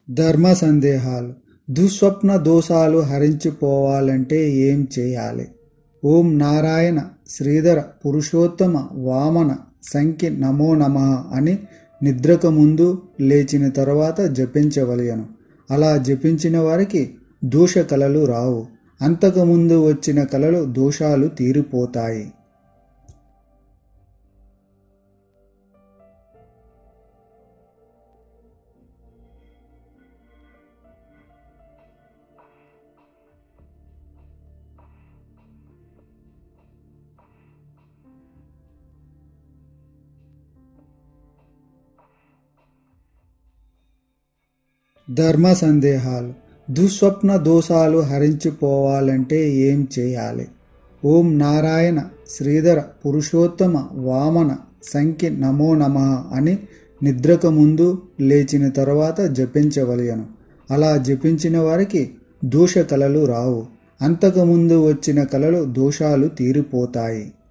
ధర్మ సందేహాలు దుస్వప్న దోషాలు హరించిపోవాలంటే ఏం చేయాలి ఓం నారాయణ శ్రీధర పురుషోత్తమ వామన సంఖ్య నమో నమ అని నిద్రకు ముందు లేచిన తర్వాత జపించవలయను అలా జపించిన వారికి దోష కలలు రావు అంతకుముందు వచ్చిన కలలు దోషాలు తీరిపోతాయి ధర్మ సందేహాలు దుస్వప్న దోషాలు హరించిపోవాలంటే ఏం చేయాలి ఓం నారాయణ శ్రీధర పురుషోత్తమ వామన సంఖ్య నమో నమ అని నిద్రకు ముందు లేచిన తర్వాత జపించవలయను అలా జపించిన వారికి దోష కలలు రావు అంతకుముందు వచ్చిన కలలు దోషాలు తీరిపోతాయి